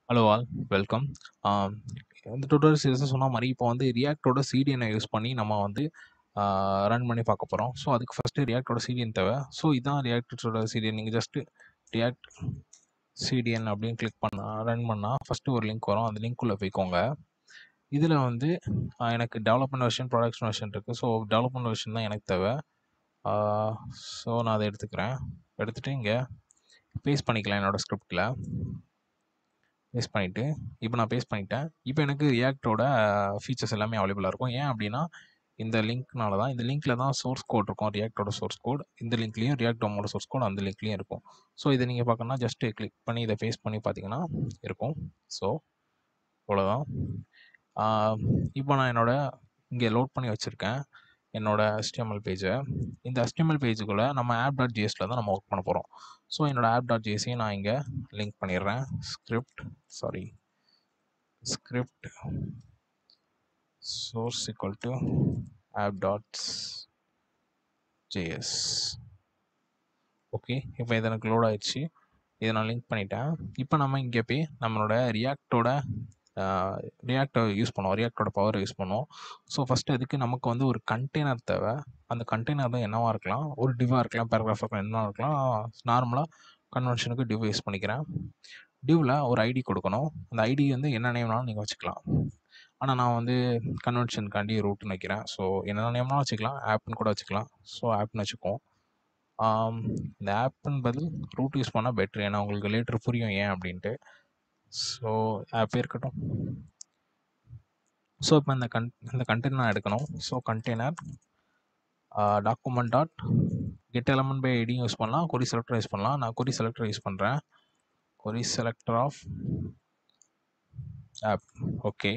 hello all welcome இந்த tutorial series சொன்ன மாதிரி இப்போ வந்து ரியாக்டோட சிடிஎனை யூஸ் பண்ணி நம்ம வந்து ரன் பண்ணி பார்க்க போகிறோம் ஸோ அதுக்கு ஃபஸ்ட்டு ரியாக்டோட சிடிஎன் தேவை ஸோ இதான் ரியாக்டோட சிடிஎன் நீங்கள் ஜஸ்ட்டு ரியாக்ட் சிடிஎன் அப்படின்னு கிளிக் பண்ண ரன் பண்ணால் ஃபஸ்ட்டு ஒரு லிங்க் வரும் அந்த லிங்க்குள்ளே போய்க்கோங்க இதில் வந்து ஆஹ் எனக்கு டெவலப்மெண்ட் வெர்ஷன் ப்ரொடக்ஷன் வெர்ஷன் இருக்குது ஸோ டெவலப்மெண்ட் வெர்ஷன் தான் எனக்கு தேவை ஸோ நான் அதை எடுத்துக்கிறேன் எடுத்துகிட்டு இங்கே பேஸ்ட் பண்ணிக்கலாம் என்னோடய ஸ்கிரிப்டில் பேஸ்ட் பண்ணிவிட்டு இப்போ நான் பேஸ்ட் பண்ணிட்டேன் இப்போ எனக்கு ரியாக்டோட ஃபீச்சர்ஸ் எல்லாமே அவைலபிளாக இருக்கும் ஏன் அப்படின்னா இந்த லிங்க்னால தான் இந்த லிங்க்கில் தான் சோர்ஸ் கோட் இருக்கும் ரியாக்டோட சோர்ஸ் கோட் இந்த லிங்க்லேயும் ரியாக்ட் டோமோட சோர்ஸ் கோட் அந்த லிங்க்லேயும் இருக்கும் ஸோ இதை நீங்கள் பார்க்கணும்னா ஜஸ்ட்டு கிளிக் பண்ணி இதை பேஸ்ட் பண்ணி பார்த்தீங்கன்னா இருக்கும் ஸோ அவ்வளோதான் இப்போ நான் என்னோட இங்கே லோட் பண்ணி வச்சுருக்கேன் என்னோட HTML பேஜை இந்த HTML பேஜுக்குள்ளே நம்ம ஆப் டாட் ஜிஎஸில் தான் நம்ம ஒர்க் பண்ண போகிறோம் ஸோ என்னோட ஆப் டாட் ஜிஎஸையும் நான் இங்கே லிங்க் பண்ணிடுறேன் script sorry script source equal to app dots js okay இப்போ இது எனக்கு லோட் ஆயிடுச்சு இதை நான் லிங்க் பண்ணிட்டேன் இப்போ நம்ம இங்கே போய் நம்மளோட ரியாக்டோட ரியாக்டை யூஸ் பண்ணுவோம் ரியாக்டோட பவர் யூஸ் பண்ணுவோம் ஸோ ஃபஸ்ட்டு அதுக்கு நமக்கு வந்து ஒரு கண்டெய்னர் தேவை அந்த கண்டெய்னர் தான் என்னவாக இருக்கலாம் ஒரு டிவாக இருக்கலாம் பேராகிராஃப் இருக்கலாம் என்ன இருக்கலாம் நார்மலாக கன்வென்ஷனுக்கு டிவ் யூஸ் பண்ணிக்கிறேன் டிவ்வில் ஒரு ஐடி கொடுக்கணும் அந்த ஐடி வந்து என்ன நேம்னாலும் நீங்கள் வச்சுக்கலாம் ஆனால் நான் வந்து கன்வென்ஷனுக்காண்டி ரூட்னு வைக்கிறேன் ஸோ என்ன நேம்னாலும் வச்சுக்கலாம் ஆப்னு கூட வச்சுக்கலாம் ஸோ ஆப்னு வச்சுக்குவோம் இந்த ஆப்னு பதில் ரூட் யூஸ் பண்ணால் பெட்ரு ஏன்னா உங்களுக்கு லேட்டர் புரியும் ஏன் அப்படின்ட்டு ஸோ ஆப்பே இருக்கட்டும் ஸோ இப்போ இந்த கன் இந்த கண்டெய்னர் நான் எடுக்கணும் so container document dot get element by ஐடியும் யூஸ் பண்ணலாம் கொரி செலக்டர் யூஸ் பண்ணலாம் நான் கொரி செலக்டர் யூஸ் பண்ணுறேன் query selector of app okay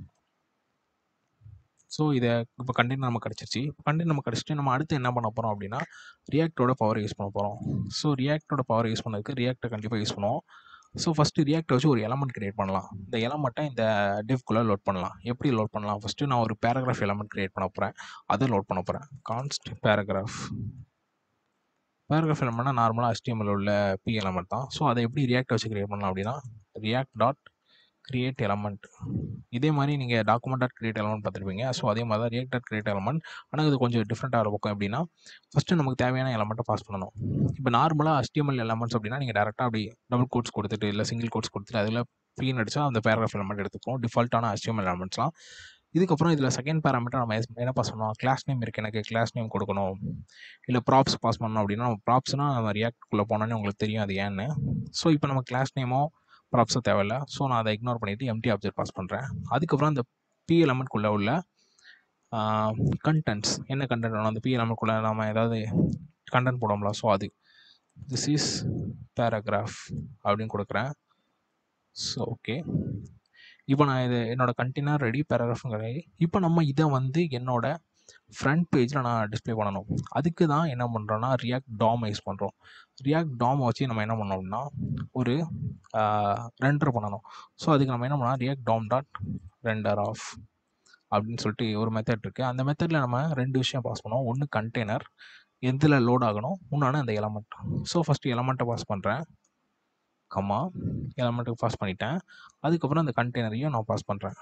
so இதை இப்போ கண்டெய்னர் நமக்கு கிடச்சிருச்சு கண்டெய்னர் நமக்கு கிடச்சிட்டு நம்ம அடுத்து என்ன பண்ண போகிறோம் அப்படின்னா ரியாக்டோட பவர் யூஸ் பண்ண போகிறோம் ஸோ ரியாக்டோட பவர் யூஸ் பண்ணதுக்கு ரியாக்டை கண்டிப்பாக யூஸ் பண்ணுவோம் ஸோ ஃபஸ்ட்டு ரியாக்டை வச்சு ஒரு எலமெண்ட் கிரியேட் பண்ணலாம் இந்த எலமெண்ட்டை இந்த டிவ்குள்ளே லோட் பண்ணலாம் எப்படி லோட் பண்ணலாம் ஃபஸ்ட்டு நான் ஒரு பேராகிராஃப் எலமெண்ட் கிரியேட் பண்ண போகிறேன் அதை லோட் பண்ண போகிறேன் கான்ஸ்ட் பேராகிராஃப் பேராகிராஃப் எலமெண்ட்னா நார்மலாக HTML உள்ள பி எலமெண்ட் தான் ஸோ அதை எப்படி ரியாக்ட் வச்சு கிரியேட் பண்ணலாம் அப்படின்னா ரியாக்ட் டாட் கிரியேட் எலமெண்ட் இதே மாதிரி நீங்கள் டாக்குமெண்ட் டாட் கிரியேட் எலமெண்ட் பார்த்துருப்பீங்க ஸோ அதே மாதிரி தான் ரியாக்ட் டாட் கிரியேட் எலமெண்ட் ஆனால் இது கொஞ்சம் டிஃப்ரெண்ட்டாக இருக்கும் எப்படின்னா ஃபஸ்ட்டு நமக்கு தேவையான எலமெண்ட்டை பாஸ் பண்ணணும் இப்போ நார்மலாக HTML எலமெண்ட்ஸ் அப்படின்னா நீங்கள் டேரெக்டாக அப்படி டபுள் கோட்ஸ் கொடுத்துட்டு இல்லை சிங்கிள் கோட்ஸ் கொடுத்துட்டு அதில் பீன் அடிச்சா அந்த பேராகிராஃப் எலமெண்ட் எடுத்துக்கும் டிஃபால்ட்டான HTML எலமெண்ட்ஸ்லாம் இதுக்கப்புறம் இதில் செகண்ட் பேராமீட்டர் நம்ம எஸ்- என்ன பாஸ் பண்ணணும் கிளாஸ் நேம் இருக்குது எனக்கு கிளாஸ் நேம் கொடுக்கணும் இல்லை ப்ராப்ஸ் பாஸ் பண்ணணும் அப்படின்னா நம்ம ப்ராப்ஸ்னால் நம்ம ரியாக்ட்குள்ளே போனோன்னே உங்களுக்கு தெரியும் அது ஏன்னு ஸோ இப்போ நம்ம கிளாஸ் நேமோ ப்ராப்ஸோ தேவையில்ல ஸோ நான் அதை இக்னோர் பண்ணிவிட்டு எம்டி ஆப்ஜெக்ட் பாஸ் பண்ணுறேன் அதுக்கப்புறம் அந்த பி எலமெண்ட்குள்ளே உள்ள கண்டென்ட்ஸ் என்ன கண்டென்ட் வேணும் அந்த பி எலமெண்ட்குள்ளே நம்ம ஏதாவது கண்டென்ட் போடுவோம்ல ஸோ அது திஸ் இஸ் பேராகிராஃப் அப்படின்னு கொடுக்குறேன் ஸோ ஓகே இப்போ நான் இது என்னோட கண்டெய்னர் ரெடி பேராகிராஃபும் ரெடி இப்போ நம்ம இதை வந்து என்னோட ஃப்ரண்ட் பேஜில் நான் டிஸ்ப்ளே பண்ணணும் அதுக்கு தான் என்ன பண்ணுறோன்னா ரியாக்ட் டாம் யூஸ் பண்ணுறோம் ரியாக்ட் டாம் வச்சு நம்ம என்ன பண்ணோம்னா ஒரு ரெண்டர் பண்ணணும் ஸோ அதுக்கு நம்ம என்ன பண்ணலாம் React DOM dot render of அப்படின்னு சொல்லிட்டு ஒரு மெத்தட் இருக்குது அந்த மெத்தடில் நம்ம ரெண்டு விஷயம் பாஸ் பண்ணுவோம் ஒன்று கண்டெய்னர் எதில் லோட் ஆகணும் இன்னொன்று அந்த எலமெண்ட் ஸோ ஃபஸ்ட்டு எலமெண்ட்டை பாஸ் பண்ணுறேன் கம்மா எலமெண்ட்டுக்கு பாஸ் பண்ணிட்டேன் அதுக்கப்புறம் அந்த கண்டெய்னரையும் நான் பாஸ் பண்ணுறேன்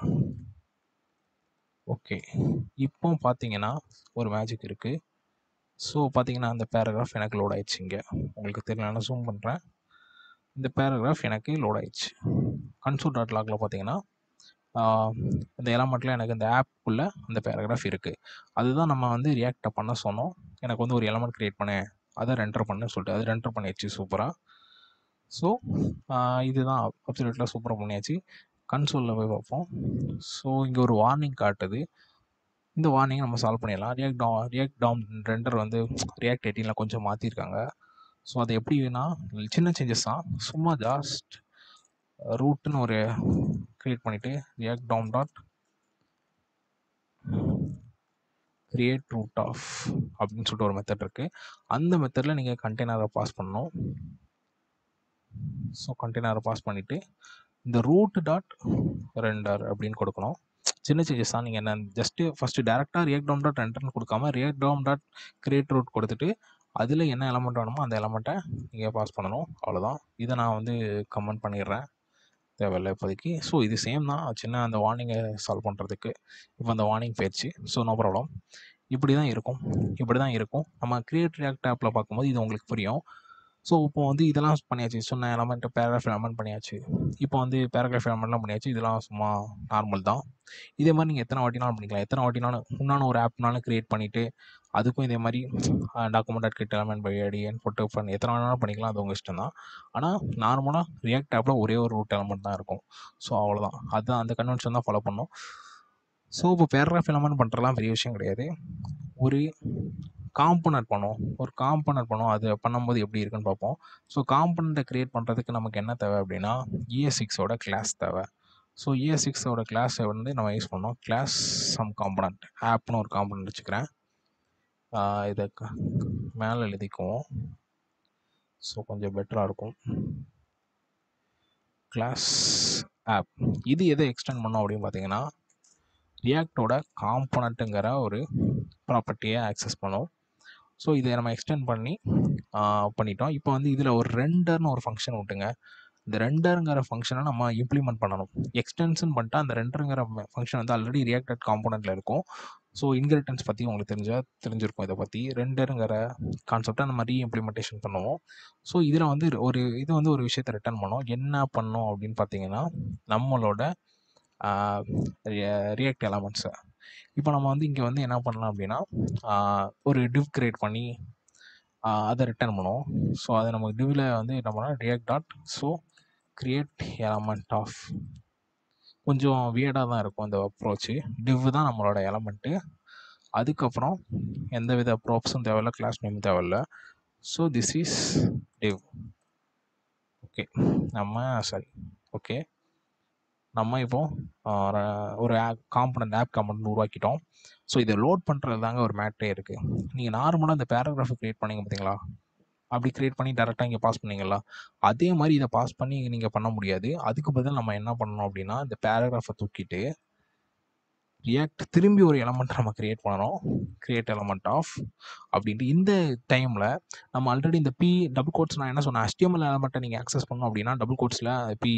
ஓகே இப்போ பார்த்தீங்கன்னா ஒரு மேஜிக் இருக்குது ஸோ பார்த்தீங்கன்னா அந்த பேராகிராஃப் எனக்கு லோட் ஆயிடுச்சு இங்கே உங்களுக்கு தெரியல நான் ஜூம் பண்ணுறேன் இந்த பேராகிராஃப் எனக்கு லோட் ஆயிடுச்சு கன்சோல் டாட் லாகில் பார்த்தீங்கன்னா ஆஹ், இந்த எலமெண்ட்டில் எனக்கு இந்த ஆப்புக்குள்ளே அந்த பேராகிராஃப் இருக்குது அதுதான் நம்ம வந்து ரியாக்டை பண்ண சொன்னோம் எனக்கு வந்து ஒரு எலமெண்ட் க்ரியேட் பண்ணேன் அதை ரெண்டர் பண்ண சொல்லிட்டு அது ரெண்டர் பண்ணியாச்சு சூப்பராக ஸோ இதுதான் அப்சல்யூட்டில் சூப்பராக பண்ணியாச்சு கன்சோலில் போய் பார்ப்போம் ஸோ இங்கே ஒரு வார்னிங் காட்டுது இந்த வார்னிங் நம்ம சால்வ் பண்ணிடலாம் ரியாக்ட் டா ரியாக்ட் டாம் ரெண்டர் வந்து ரியாக்ட் எயிட்டீனில் கொஞ்சம் மாற்றிருக்காங்க ஸோ அது எப்படின்னா சின்ன சேஞ்சஸ் தான் சும்மா ஜாஸ்ட் ரூட்னு ஒரு க்ரியேட் பண்ணிவிட்டு React DOM dot create root of அப்படின்னு சொல்லிட்டு ஒரு மெத்தட் இருக்குது அந்த மெத்தடில் நீங்கள் கண்டெய்னரை பாஸ் பண்ணணும் ஸோ கண்டெய்னரை பாஸ் பண்ணிவிட்டு இந்த ரூட் டாட் ரெண்டர் அப்படின்னு கொடுக்கணும் சின்ன சேஞ்சஸ் தான் நீங்கள் என்ன ஜஸ்ட்டு ஃபஸ்ட்டு டேரெக்டாக ரியாக்ட் டவுன் டாட் ரெண்டர்னு கொடுக்காம React DOM dot create root கொடுத்துட்டு அதில் என்ன எலமெண்ட் வேணுமோ அந்த எலமெண்ட்டை நீங்கள் பாஸ் பண்ணணும் அவ்வளோதான் இதை நான் வந்து கமெண்ட் பண்ணிடுறேன் தேவையில்ல இப்போதைக்கு ஸோ இது சேம் தான் சின்ன அந்த வார்னிங்கை சால்வ் பண்ணுறதுக்கு இப்போ அந்த வார்னிங் போயிடுச்சு ஸோ நோ ப்ராப்ளம் இப்படி தான் இருக்கும் இப்படி தான் இருக்கும் நம்ம கிரியேட் ரியாக்ட் ஆப்பில் பார்க்கும்போது இது உங்களுக்கு புரியும் ஸோ இப்போ வந்து இதெல்லாம் பண்ணியாச்சு சொன்ன எலமெண்ட் பேராகிராஃப் எலமெண்ட் பண்ணியாச்சு இப்போ வந்து பேராகிராஃப் எலமெண்ட்லாம் பண்ணியாச்சு இதெல்லாம் சும்மா நார்மல் தான் இதே மாதிரி நீங்கள் எத்தனை வாட்டினாலும் பண்ணிக்கலாம் எத்தனை வாட்டினாலும் இன்னொன்று ஒரு ஆப்னாலும் க்ரியேட் பண்ணிவிட்டு அதுக்கும் இதே மாதிரி document dot get element by ID என் ஃபோட்டோ பண்ணி எத்தனை வேணாலும் பண்ணிக்கலாம் அது உங்கள் இஷ்டம் தான் ஆனால் நார்மலாக ரியாக்ட் ஆப்பில் ஒரே ஒரு ரூட் எலமெண்ட் தான் இருக்கும் ஸோ அவ்வளோதான் அதுதான் அந்த கன்வென்ஷன் தான் ஃபாலோ பண்ணோம் ஸோ இப்போ பேராகிராஃப் எலமெண்ட் பண்ணுறதுலாம் பெரிய விஷயம் கிடையாது ஒரு காம்பனட் பண்ணுவோம் ஒரு காம்பனட் பண்ணுவோம் அது பண்ணும்போது எப்படி இருக்குன்னு பார்ப்போம் ஸோ காம்பனண்ட்டை க்ரியேட் பண்ணுறதுக்கு நமக்கு என்ன தேவை அப்படின்னா இஎஸ் சிக்ஸோட கிளாஸ் தேவை ஸோ இஎஸ் சிக்ஸோட கிளாஸை வந்து நம்ம யூஸ் பண்ணோம் கிளாஸ் சம் காம்பனண்ட் ஆப்னு ஒரு காம்பனண்ட் வச்சுக்கிறேன் ஆஹ் இதை க- மேலே எழுதிக்குவோம் ஸோ கொஞ்சம் பெட்டராக இருக்கும் கிளாஸ் ஆப் இது எதை எக்ஸ்டெண்ட் பண்ணோம் அப்படின்னு பார்த்தீங்கன்னா ரியாக்டோட காம்பனண்ட்டுங்கிற ஒரு ப்ராப்பர்ட்டியை ஆக்சஸ் பண்ணும் ஸோ இதை நம்ம எக்ஸ்டெண்ட் பண்ணி ஆஹ் பண்ணிட்டோம் இப்போ வந்து இதில் ஒரு ரெண்டர்னு ஒரு ஃபங்க்ஷன் விட்டுங்க இந்த ரெண்டருங்கிற ஃபங்க்ஷனை நம்ம இம்ப்ளிமெண்ட் பண்ணணும் எக்ஸ்டென்ஷன் பண்ணிட்டா அந்த ரெண்டருங்கிற ஃபங்க்ஷன் வந்து ஆல்ரெடி ரியாக்டட் காம்பனண்ட்டில் இருக்கும் ஸோ இன்கிரிட்டன்ஸ் பற்றி உங்களுக்கு தெரிஞ்சா தெரிஞ்சிருக்கும் இதை பற்றி ரெண்டருங்கிற கான்செப்டை நம்ம ரீஇம்ப்ளிமெண்டேஷன் பண்ணுவோம் ஸோ இதில் வந்து ஒரு இது வந்து ஒரு விஷயத்தை ரிட்டர்ன் பண்ணோம் என்ன பண்ணோம் அப்படின்னு பார்த்தீங்கன்னா நம்மளோட ரியாக்ட் எலமெண்ட்ஸை இப்போ நம்ம வந்து இங்கே வந்து என்ன பண்ணலாம் அப்படின்னா ஆஹ் ஒரு டிவ் கிரியேட் பண்ணி ஆஹ் அதை ரிட்டர்ன் பண்ணுவோம் ஸோ அதை நம்ம டிவ்வில் வந்து என்ன பண்ணோம் React dot so create element of கொஞ்சம் வியர்டாக தான் இருக்கும் இந்த அப்ரோச்சு டிவ் தான் நம்மளோட எலமெண்ட்டு அதுக்கப்புறம் எந்த வித ப்ராப்ஸும் தேவையில்ல கிளாஸ் நேம் தேவையில்ல so this is div okay நம்ம சாரி ஓகே நம்ம இப்போ ஆஹ் ர- ஒரு ஆப் காம்பனண்ட் ஆப் காம்பனண்ட் உருவாக்கிட்டோம் ஸோ இதை லோட் பண்ணுறது தாங்க ஒரு மேட்டரே இருக்குது நீங்கள் நார்மலாக இந்த பேராகிராஃப் க்ரியேட் பண்ணீங்க பார்த்தீங்களா அப்படி க்ரியேட் பண்ணி டேரெக்டாக இங்கே பாஸ் பண்ணீங்களா அதே மாதிரி இதை பாஸ் பண்ணி நீங்கள் பண்ண முடியாது அதுக்கு பதில் நம்ம என்ன பண்ணணும் அப்படின்னா இந்த பேராகிராஃபை தூக்கிட்டு ரியாக்ட் திரும்பி ஒரு எலமெண்ட் நம்ம கிரியேட் பண்ணணும் கிரியேட் எலமெண்ட் ஆஃப் அப்படின்ட்டு இந்த டைமில் நம்ம ஆல்ரெடி இந்த பி டபுள் கோட்ஸ் நான் என்ன சொன்னேன் HTML எலமெண்ட்டை நீங்கள் ஆக்சஸ் பண்ணணும் அப்படின்னா டபுள் கோட்ஸில் பி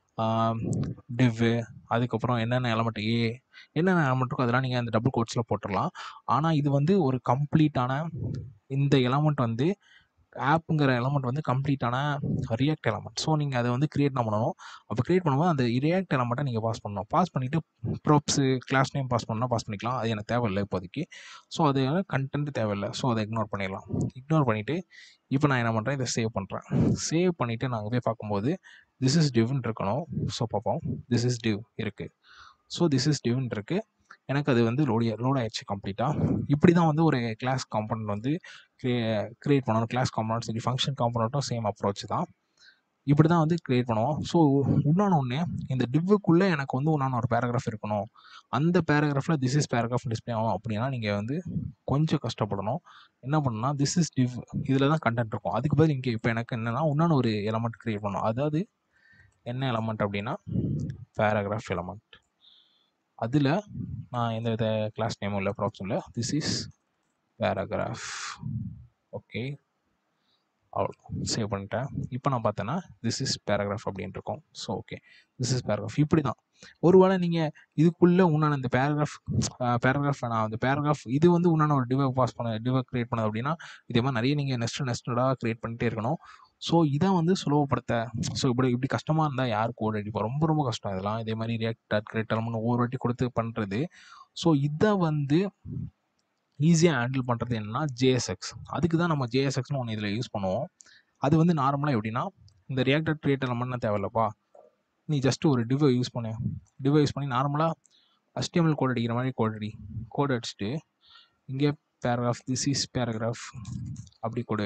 டிவ் அதுக்கப்புறம் என்னென்ன எலமெண்ட் ஏ என்னென்ன எலமெண்ட் இருக்கோ அதெல்லாம் நீங்கள் அந்த டபுள் கோட்ஸில் போட்டுடலாம் ஆனால் இது வந்து ஒரு கம்ப்ளீட்டான இந்த எலமெண்ட் வந்து ஆப்புங்கிற எலமெண்ட் வந்து கம்ப்ளீட்டான ரியாக்ட் எலமெண்ட் ஸோ நீங்கள் அதை வந்து கிரியேட் பண்ணணும் அப்போ கிரியேட் பண்ணும்போது அந்த ரியாக்ட் எலமெண்ட்டை நீங்கள் பாஸ் பண்ணணும் பாஸ் பண்ணிவிட்டு ப்ராப்ஸு கிளாஸ் நேம் பாஸ் பண்ணால் பாஸ் பண்ணிக்கலாம் அது எனக்கு தேவையில்லை இப்போதைக்கு ஸோ அது கண்டென்ட் தேவையில்லை ஸோ அதை இக்னோர் பண்ணிடலாம் இக்னோர் பண்ணிவிட்டு இப்போ நான் என்ன பண்ணுறேன் இதை சேவ் பண்ணுறேன் சேவ் பண்ணிவிட்டு நாங்கள் போய் பார்க்கும்போது திஸ் இஸ் டிவ்னு இருக்கணும் ஸோ பார்ப்போம் திஸ் இஸ் டிவ் இருக்குது ஸோ திஸ் இஸ் டிவ்னு இருக்குது எனக்கு அது வந்து லோடி லோட் ஆயிடுச்சு கம்ப்ளீட்டாக இப்படி தான் வந்து ஒரு கிளாஸ் காம்பனண்ட் வந்து கிரியே கிரியேட் பண்ணணும் கிளாஸ் காம்பனண்ட் சரி ஃபங்க்ஷன் காம்பனண்ட்டும் சேம் அப்ரோச் தான் இப்படி தான் வந்து கிரியேட் பண்ணுவோம் ஸோ இன்னொன்று ஒன்று இந்த டிவ்வுக்குள்ளே எனக்கு வந்து இன்னொன்று ஒரு பேராகிராஃப் இருக்கணும் அந்த பேராகிராஃபில் திஸ் இஸ் பேராகிராஃப் டிஸ்பிளே ஆகும் அப்படின்னா நீங்கள் வந்து கொஞ்சம் கஷ்டப்படணும் என்ன பண்ணணும்னா திஸ் இஸ் டிவ் இதில் தான் கண்டென்ட் இருக்கும் அதுக்கு பதில் இங்கே இப்போ எனக்கு என்னென்னா இன்னொன்று ஒரு எலமெண்ட் கிரியேட் பண்ணணும் அதாவது என்ன எலமெண்ட் அப்படின்னா பேராகிராஃப் எலமெண்ட் அதில் நான் எந்த வித கிளாஸ் நேமும் இல்லை ப்ராப்ஸும் இல்லை திஸ் இஸ் பேராகிராஃப் ஓகே அவ்வளோ சேவ் பண்ணிட்டேன் இப்போ நான் பார்த்தேன்னா திஸ் இஸ் பேராகிராஃப் அப்படின்னு இருக்கும் so okay this is paragraph இப்படி தான் ஒருவேளை நீங்கள் இதுக்குள்ளே உண்டான இந்த பேராகிராஃப் பேராகிராஃப் நான் அந்த பேராகிராஃப் இது வந்து உண்டான ஒரு டிவை பாஸ் பண்ண டிவை கிரியேட் பண்ணது அப்படின்னா இதே மாதிரி நிறைய நீங்கள் நெஸ்ட் நெஸ்டடாக கிரியேட் பண்ணிட்டே இருக்கணும் ஸோ இதை வந்து சுலபப்படுத்த ஸோ இப்படி இப்படி கஷ்டமாக இருந்தால் யார் கோட் அடிப்பா ரொம்ப ரொம்ப கஷ்டம் இதெல்லாம் இதே மாதிரி ரியாக்ட் கிரியேட் எலமெண்ட் ஒவ்வொரு வாட்டி கொடுத்து பண்ணுறது ஸோ இதை வந்து ஈஸியாக ஹேண்டில் பண்ணுறது என்னன்னா ஜேஎஸ்எக்ஸ் அதுக்கு தான் நம்ம ஜேஎஸ்எக்ஸ்னு ஒன்று இதில் யூஸ் பண்ணுவோம் அது வந்து நார்மலாக எப்படின்னா இந்த ரியாக்டர் கிரியேட் எலமெண்ட்னு தேவையில்லப்பா நீ ஜஸ்ட் ஒரு டிவை யூஸ் பண்ணு டிவை யூஸ் பண்ணி நார்மலாக HTML கோட் அடிக்கிற மாதிரி கோட் அடி கோட் அடிச்சுட்டு இங்கே பேராகிராஃப் திஸ் இஸ் பேராகிராஃப் அப்படி கொடு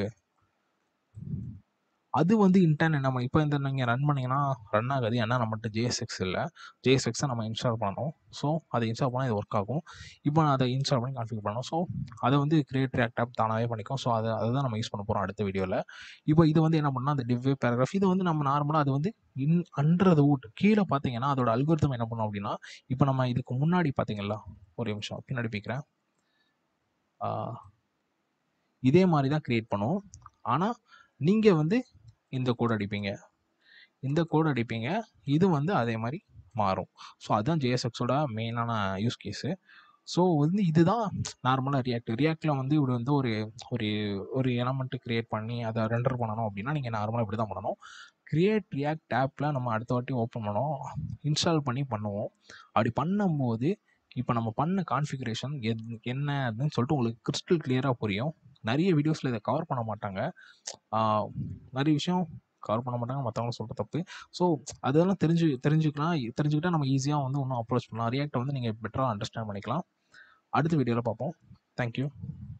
அது வந்து இன்டர்ன் நம்ம இப்போ இந்த நீங்கள் ரன் பண்ணீங்கன்னா ரன் ஆகாது ஏன்னா நம்மகிட்ட ஜேஎஸ்எக்ஸ் இல்லை ஜேஎஸ்எக்ஸை நம்ம இன்ஸ்டால் பண்ணணும் ஸோ அதை இன்ஸ்டால் பண்ணால் இது ஒர்க் ஆகும் இப்போ நான் அதை இன்ஸ்டால் பண்ணி கான்ஃபிகர் பண்ணணும் ஸோ அதை வந்து கிரியேட் ரியாக்ட் ஆப் தானாகவே பண்ணிக்கும் ஸோ அதை அதை தான் நம்ம யூஸ் பண்ண போகிறோம் அடுத்த வீடியோவில் இப்போ இது வந்து என்ன பண்ணால் அந்த டிவ் பேராகிராஃப் இது வந்து நம்ம நார்மலாக அது வந்து இன் அண்டர் ஊட் கீழே பார்த்தீங்கன்னா அதோட அல்கோரிதம் என்ன பண்ணும் அப்படின்னா இப்போ நம்ம இதுக்கு முன்னாடி பார்த்தீங்களா ஒரு நிமிஷம் பின்னாடி பிக்கிறேன் இதே மாதிரி தான் கிரியேட் பண்ணுவோம் ஆனால் நீங்கள் வந்து இந்த கோட் அடிப்பீங்க இந்த கோட் அடிப்பீங்க இது வந்து அதே மாதிரி மாறும் ஸோ அதுதான் ஜேஎஸ்எக்ஸோட மெயினான யூஸ் கேஸு ஸோ வந்து இதுதான் நார்மலாக ரியாக்ட் ரியாக்டில் வந்து இப்படி வந்து ஒரு ஒரு ஒரு எலமெண்ட்டு க்ரியேட் பண்ணி அதை ரெண்டர் பண்ணணும் அப்படின்னா நீங்கள் நார்மலாக இப்படி தான் பண்ணணும் கிரியேட் ரியாக்ட் டேப்பில் நம்ம அடுத்த வாட்டி ஓப்பன் பண்ணோம் இன்ஸ்டால் பண்ணி பண்ணுவோம் அப்படி பண்ணும்போது இப்போ நம்ம பண்ண கான்ஃபிகரேஷன் எத் என்ன அப்படின்னு சொல்லிட்டு உங்களுக்கு கிறிஸ்டல் கிளியராக புரியும் நிறைய வீடியோஸில் இதை கவர் பண்ண மாட்டாங்க ஆஹ் நிறைய விஷயம் கவர் பண்ண மாட்டாங்க மற்றவங்க சொல்கிற தப்பு ஸோ அதெல்லாம் தெரிஞ்சு தெரிஞ்சுக்கலாம் தெரிஞ்சுக்கிட்டா நம்ம ஈஸியாக வந்து இன்னும் அப்ரோச் பண்ணலாம் ரியாக்டை வந்து நீங்கள் பெட்டராக அண்டர்ஸ்டாண்ட் பண்ணிக்கலாம் அடுத்த வீடியோவில் பார்ப்போம் தேங்க்யூ